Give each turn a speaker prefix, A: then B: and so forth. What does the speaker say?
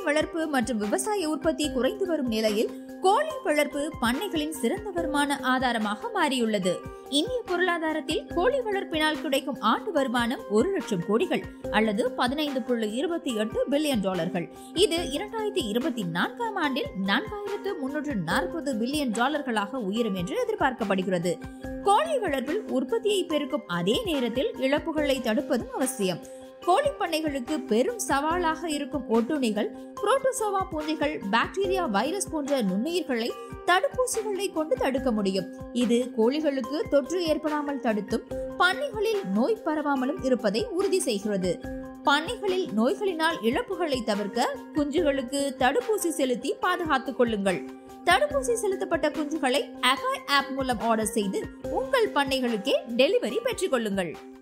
A: வளர்ப்பு மற்றும் விவசாய உற்பத்தி குறைந்து வரும் நிலையில் கோழி வளர்ப்பு பண்ணைகளின் சிறந்த வருமான ஆதாரமாக மாறியுள்ளது இந்திய பொருளாதாரத்தில் கோழி வளர்ப்பினால் கிடைக்கும் ஆண்டு வருமானம் ஒரு லட்சம் கோடிகள் அல்லது பதினைந்து புள்ளி இருபத்தி எட்டு பில்லியன் டாலர்கள் இது இரண்டாயிரத்தி இருபத்தி நான்காம் ஆண்டில் நான்காயிரத்து முன்னூற்று நாற்பது பில்லியன் டாலர்களாக உயரும் என்று எதிர்பார்க்கப்படுகிறது கோழி வளர்ப்பில் உற்பத்தியை பெருக்கும் அதே நேரத்தில் இழப்புகளை தடுப்பதும் அவசியம் கோழி பண்ணைகளுக்கு பெரும் சவாலாக இருக்கும் ஒட்டுண்ணிகள் புரோட்டோசோவா பூஞ்சைகள் பாக்டீரியா வைரஸ் போன்ற நுண்ணுயிர்களை தடுப்பூசிகளை கொண்டு தடுக்க முடியும் இது கோழிகளுக்கு தொற்று ஏற்படாமல் தடுத்தும் பண்ணைகளில் நோய் பரவாமலும் இருப்பதை உறுதி செய்கிறது பண்ணைகளில் நோய்களினால் இழப்புகளை தவிர்க்க குஞ்சுகளுக்கு தடுப்பூசி செலுத்தி பாதுகாத்துக் கொள்ளுங்கள் தடுப்பூசி செலுத்தப்பட்ட குஞ்சுகளை அகாய் ஆப் மூலம் ஆர்டர் செய்து உங்கள் பண்ணைகளுக்கே டெலிவரி பெற்றுக் கொள்ளுங்கள்